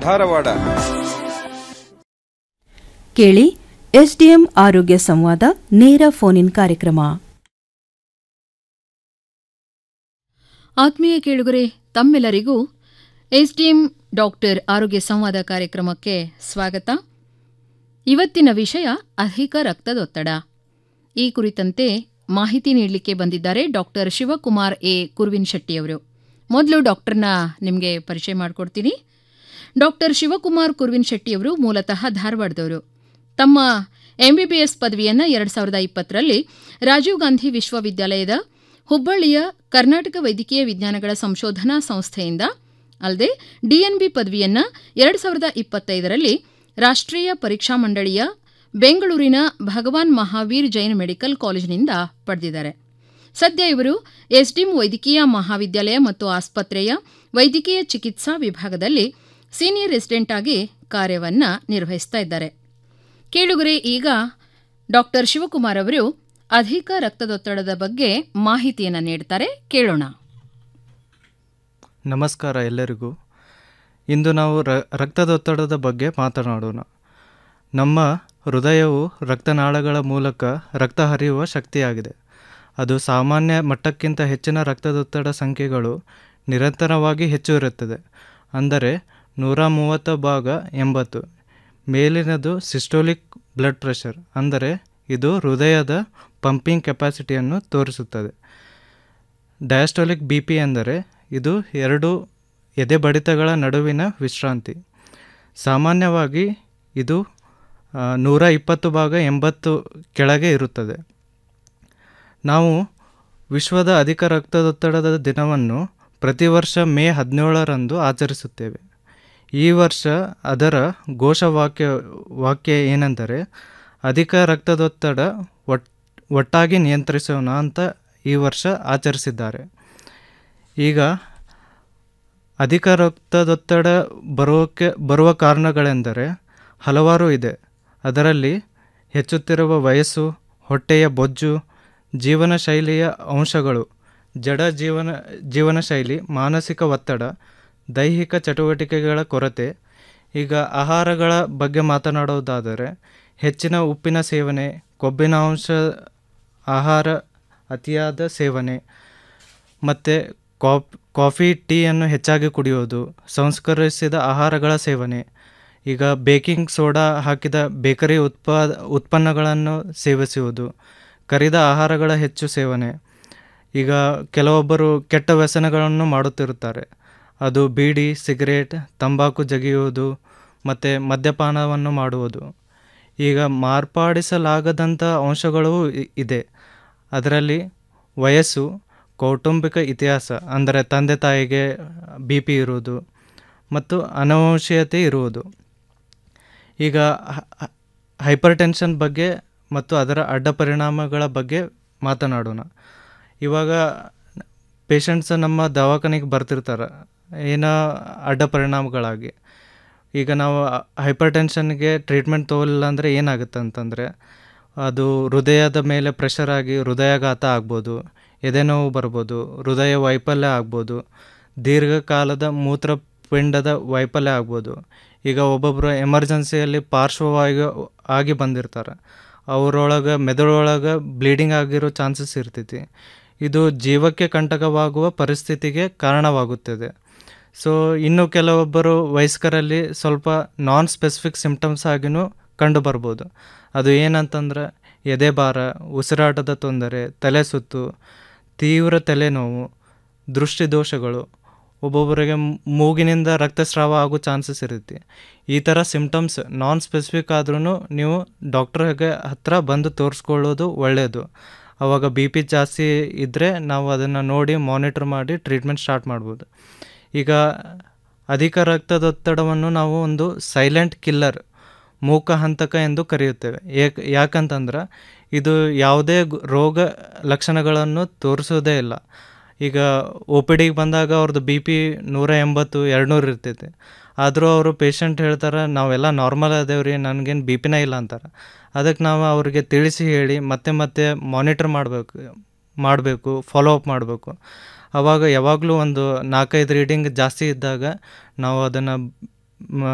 ಧಾರವಾಡ ಕೇಳಿ ಎಸ್ಡಿಎಂ ಆರೋಗ್ಯ ಸಂವಾದ ನೇರ ಫೋನ್ ಇನ್ ಕಾರ್ಯಕ್ರಮ ಆತ್ಮೀಯ ಕೇಳುಗರೆ ತಮ್ಮೆಲ್ಲರಿಗೂ ಎಸ್ಡಿಎಂ ಡಾಕ್ಟರ್ ಆರೋಗ್ಯ ಸಂವಾದ ಕಾರ್ಯಕ್ರಮಕ್ಕೆ ಸ್ವಾಗತ ಇವತ್ತಿನ ವಿಷಯ ಅಧಿಕ ರಕ್ತದೊತ್ತಡ ಈ ಕುರಿತಂತೆ ಮಾಹಿತಿ ನೀಡಲಿಕ್ಕೆ ಬಂದಿದ್ದಾರೆ ಡಾಕ್ಟರ್ ಶಿವಕುಮಾರ್ ಎ ಕುರ್ವಿನ್ ಶೆಟ್ಟಿಯವರು ಮೊದಲು ಡಾಕ್ಟರ್ನ ನಿಮಗೆ ಪರಿಚಯ ಮಾಡಿಕೊಡ್ತೀನಿ ಡಾಕ್ಟರ್ ಶಿವಕುಮಾರ್ ಕುರ್ವಿನ್ ಶೆಟ್ಟಿಯವರು ಮೂಲತಃ ಧಾರವಾಡದವರು ತಮ್ಮ ಎಂಬಿಬಿಎಸ್ ಪದವಿಯನ್ನು ಎರಡು ಸಾವಿರದ ಇಪ್ಪತ್ತರಲ್ಲಿ ರಾಜೀವ್ ಗಾಂಧಿ ವಿಶ್ವವಿದ್ಯಾಲಯದ ಹುಬ್ಬಳ್ಳಿಯ ಕರ್ನಾಟಕ ವೈದ್ಯಕೀಯ ವಿಜ್ಞಾನಗಳ ಸಂಶೋಧನಾ ಸಂಸ್ಥೆಯಿಂದ ಅಲ್ಲದೆ ಡಿಎನ್ಬಿ ಪದವಿಯನ್ನು ಎರಡು ಸಾವಿರದ ಇಪ್ಪತ್ತೈದರಲ್ಲಿ ರಾಷ್ಟ್ರೀಯ ಪರೀಕ್ಷಾ ಮಂಡಳಿಯ ಬೆಂಗಳೂರಿನ ಭಗವಾನ್ ಮಹಾವೀರ್ ಜೈನ್ ಮೆಡಿಕಲ್ ಕಾಲೇಜಿನಿಂದ ಪಡೆದಿದ್ದಾರೆ ಸದ್ಯ ಇವರು ಎಸ್ಡಿಎಂ ವೈದ್ಯಕೀಯ ಮಹಾವಿದ್ಯಾಲಯ ಮತ್ತು ಆಸ್ಪತ್ರೆಯ ವೈದ್ಯಕೀಯ ಚಿಕಿತ್ಸಾ ವಿಭಾಗದಲ್ಲಿ ಸೀನಿಯರ್ ರೆಸಿಡೆಂಟ್ ಆಗಿ ಕಾರ್ಯವನ್ನು ನಿರ್ವಹಿಸ್ತಾ ಇದ್ದಾರೆ ಕೇಳುಗರೆ ಈಗ ಡಾಕ್ಟರ್ ಶಿವಕುಮಾರ್ ಅವರು ಅಧಿಕ ರಕ್ತದೊತ್ತಡದ ಬಗ್ಗೆ ಮಾಹಿತಿಯನ್ನು ನೀಡ್ತಾರೆ ಕೇಳೋಣ ನಮಸ್ಕಾರ ಎಲ್ಲರಿಗೂ ಇಂದು ನಾವು ರ ರಕ್ತದೊತ್ತಡದ ಬಗ್ಗೆ ಮಾತನಾಡೋಣ ನಮ್ಮ ಹೃದಯವು ರಕ್ತನಾಳಗಳ ಮೂಲಕ ರಕ್ತ ಹರಿಯುವ ಶಕ್ತಿಯಾಗಿದೆ ಅದು ಸಾಮಾನ್ಯ ಮಟ್ಟಕ್ಕಿಂತ ಹೆಚ್ಚಿನ ರಕ್ತದೊತ್ತಡ ಸಂಖ್ಯೆಗಳು ನಿರಂತರವಾಗಿ ಹೆಚ್ಚು ಇರುತ್ತದೆ ಅಂದರೆ ನೂರ ಮೂವತ್ತು ಭಾಗ ಎಂಬತ್ತು ಮೇಲಿನದು ಸಿಸ್ಟೋಲಿಕ್ ಬ್ಲಡ್ ಪ್ರೆಷರ್ ಅಂದರೆ ಇದು ಹೃದಯದ ಪಂಪಿಂಗ್ ಕೆಪಾಸಿಟಿಯನ್ನು ತೋರಿಸುತ್ತದೆ ಡಯಾಸ್ಟೋಲಿಕ್ ಬಿ ಪಿ ಎಂದರೆ ಇದು ಎರಡು ಎದೆ ಬಡಿತಗಳ ನಡುವಿನ ವಿಶ್ರಾಂತಿ ಸಾಮಾನ್ಯವಾಗಿ ಇದು ಆ, ನೂರ ಇಪ್ಪತ್ತು ಭಾಗ ಎಂಬತ್ತು ಕೆಳಗೆ ಇರುತ್ತದೆ ನಾವು ವಿಶ್ವದ ಅಧಿಕ ರಕ್ತದೊತ್ತಡದ ದಿನವನ್ನು ಪ್ರತಿ ವರ್ಷ ಮೇ ಹದಿನೇಳರಂದು ಆಚರಿಸುತ್ತೇವೆ ಈ ವರ್ಷ ಅದರ ಘೋಷವಾಕ್ಯ ವಾಕ್ಯ ಏನೆಂದರೆ ಅಧಿಕ ರಕ್ತದೊತ್ತಡ ಒಟ್ ಒಟ್ಟಾಗಿ ನಿಯಂತ್ರಿಸೋಣ ಅಂತ ಈ ವರ್ಷ ಆಚರಿಸಿದ್ದಾರೆ ಈಗ ಅಧಿಕ ರಕ್ತದೊತ್ತಡ ಬರೋಕ್ಕೆ ಬರುವ ಕಾರಣಗಳೆಂದರೆ ಹಲವಾರು ಇದೆ ಅದರಲ್ಲಿ ಹೆಚ್ಚುತ್ತಿರುವ ವಯಸ್ಸು ಹೊಟ್ಟೆಯ ಬೊಜ್ಜು ಜೀವನ ಶೈಲಿಯ ಅಂಶಗಳು ಜಡ ಜೀವನ ಜೀವನ ಶೈಲಿ ಮಾನಸಿಕ ಒತ್ತಡ ದೈಹಿಕ ಚಟುವಟಿಕೆಗಳ ಕೊರತೆ ಈಗ ಆಹಾರಗಳ ಬಗ್ಗೆ ಮಾತನಾಡುವುದಾದರೆ ಹೆಚ್ಚಿನ ಉಪ್ಪಿನ ಸೇವನೆ ಕೊಬ್ಬಿನ ಅಂಶ ಆಹಾರ ಅತಿಯಾದ ಸೇವನೆ ಮತ್ತು ಕಾಫ್ ಕಾಫಿ ಟೀಯನ್ನು ಹೆಚ್ಚಾಗಿ ಕುಡಿಯೋದು ಸಂಸ್ಕರಿಸಿದ ಆಹಾರಗಳ ಸೇವನೆ ಈಗ ಬೇಕಿಂಗ್ ಸೋಡಾ ಹಾಕಿದ ಬೇಕರಿ ಉತ್ಪಾ ಉತ್ಪನ್ನಗಳನ್ನು ಸೇವಿಸುವುದು ಕರಿದ ಆಹಾರಗಳ ಹೆಚ್ಚು ಸೇವನೆ ಈಗ ಕೆಲವೊಬ್ಬರು ಕೆಟ್ಟ ವ್ಯಸನಗಳನ್ನು ಮಾಡುತ್ತಿರುತ್ತಾರೆ ಅದು ಬೀಡಿ ಸಿಗರೇಟ್ ತಂಬಾಕು ಜಗಿಯುವುದು ಮತ್ತು ಮದ್ಯಪಾನವನ್ನು ಮಾಡುವುದು ಈಗ ಮಾರ್ಪಾಡಿಸಲಾಗದಂಥ ಅಂಶಗಳು ಇ- ಇದೆ ಅದರಲ್ಲಿ ವಯಸ್ಸು ಕೌಟುಂಬಿಕ ಇತಿಹಾಸ ಅಂದರೆ ತಂದೆ ತಾಯಿಗೆ ಬಿ ಪಿ ಇರುವುದು ಮತ್ತು ಅನುವಂಶೀಯತೆ ಇರುವುದು ಈಗ ಹೈಪರ್ ಟೆನ್ಷನ್ ಬಗ್ಗೆ ಮತ್ತು ಅದರ ಅಡ್ಡ ಪರಿಣಾಮಗಳ ಬಗ್ಗೆ ಮಾತನಾಡೋಣ ಇವಾಗ ಪೇಷಂಟ್ಸ್ ನಮ್ಮ ದವಾಖಾನೆಗೆ ಬರ್ತಿರ್ತಾರೆ ಏನೋ ಅಡ್ಡ ಪರಿಣಾಮಗಳಾಗಿ ಈಗ ನಾವು ಹೈಪರ್ ಟೆನ್ಷನ್ಗೆ ಟ್ರೀಟ್ಮೆಂಟ್ ತೊಗೊಲಿಲ್ಲ ಅಂದರೆ ಏನಾಗುತ್ತೆ ಅಂತಂದರೆ ಅದು ಹೃದಯದ ಮೇಲೆ ಪ್ರೆಷರ್ ಆಗಿ ಹೃದಯಾಘಾತ ಆಗ್ಬೋದು ಎದೆನೋವು ಬರ್ಬೋದು ಹೃದಯ ವೈಫಲ್ಯ ಆಗ್ಬೋದು ದೀರ್ಘಕಾಲದ ಮೂತ್ರಪಿಂಡದ ವೈಫಲ್ಯ ಆಗ್ಬೋದು ಈಗ ಒಬ್ಬೊಬ್ಬರು ಎಮರ್ಜೆನ್ಸಿಯಲ್ಲಿ ಪಾರ್ಶ್ವವಾಯು ಆಗಿ ಬಂದಿರ್ತಾರೆ ಅವರೊಳಗೆ ಮೆದುಳೊಳಗೆ ಬ್ಲೀಡಿಂಗ್ ಆಗಿರೋ ಚಾನ್ಸಸ್ ಇರ್ತೈತಿ ಇದು ಜೀವಕ್ಕೆ ಕಂಟಕವಾಗುವ ಪರಿಸ್ಥಿತಿಗೆ ಕಾರಣವಾಗುತ್ತದೆ ಸೊ ಇನ್ನು ಕೆಲವೊಬ್ಬರು ವಯಸ್ಕರಲ್ಲಿ ಸ್ವಲ್ಪ ನಾನ್ ಸ್ಪೆಸಿಫಿಕ್ ಸಿಮ್ಟಮ್ಸ್ ಆಗಿನೂ ಕಂಡು ಬರ್ಬೋದು ಅದು ಏನಂತಂದ್ರೆ ಎದೆಭಾರ ಉಸಿರಾಟದ ತೊಂದರೆ ತಲೆ ಸುತ್ತು ತೀವ್ರ ತಲೆನೋವು ದೃಷ್ಟಿದೋಷಗಳು ಒಬ್ಬೊಬ್ಬರಿಗೆ ಮ್- ಮೂಗಿನಿಂದ ರಕ್ತಸ್ರಾವ ಆಗೋ ಚಾನ್ಸಸ್ ಇರುತ್ತೆ ಈ ಥರ ಸಿಮ್ಟಮ್ಸ್ ನಾನ್ ಸ್ಪೆಸಿಫಿಕ್ ಆದ್ರೂ ನೀವು ಡಾಕ್ಟ್ರಿಗೆ ಹತ್ರ ಬಂದು ತೋರಿಸ್ಕೊಳ್ಳೋದು ಒಳ್ಳೆಯದು ಅವಾಗ ಬಿ ಪಿ ಜಾಸ್ತಿ ಇದ್ದರೆ ನಾವು ಅದನ್ನು ನೋಡಿ ಮಾನಿಟ್ರ್ ಮಾಡಿ ಟ್ರೀಟ್ಮೆಂಟ್ ಸ್ಟಾರ್ಟ್ ಮಾಡ್ಬೋದು ಈಗ ಅಧಿಕ ರಕ್ತದೊತ್ತಡವನ್ನು ನಾವು ಒಂದು ಸೈಲೆಂಟ್ ಕಿಲ್ಲರ್ ಮೂಕ ಹಂತಕ ಎಂದು ಕರೆಯುತ್ತೇವೆ ಏಕ್ ಯಾಕಂತಂದ್ರೆ ಇದು ಯಾವುದೇ ಗ್- ರೋಗ ಲಕ್ಷಣಗಳನ್ನು ತೋರಿಸೋದೇ ಇಲ್ಲ ಈಗ ಒ ಪಿ ಡಿಗೆ ಬಂದಾಗ ಅವ್ರದ್ದು ಬಿ ಪಿ ನೂರ ಎಂಬತ್ತು ಎರಡುನೂರು ಇರ್ತೈತೆ ಆದರೂ ಅವರು ಪೇಷಂಟ್ ಹೇಳ್ತಾರೆ ನಾವೆಲ್ಲ ನಾರ್ಮಲ್ ಅದೇವ್ರಿ ನನಗೇನು ಬಿ ಪಿನೇ ಇಲ್ಲ ಅಂತಾರೆ ಅದಕ್ಕೆ ನಾವು ಅವ್ರಿಗೆ ತಿಳಿಸಿ ಹೇಳಿ ಮತ್ತೆ ಮತ್ತೆ ಮಾನಿಟರ್ ಮಾಡಬೇಕು ಮಾಡಬೇಕು ಫಾಲೋ ಅಪ್ ಮಾಡಬೇಕು ಅವಾಗ ಯಾವಾಗಲೂ ಒಂದು ನಾಲ್ಕೈದು ರೀಡಿಂಗ್ ಜಾಸ್ತಿ ಇದ್ದಾಗ ನಾವು ಅದನ್ನು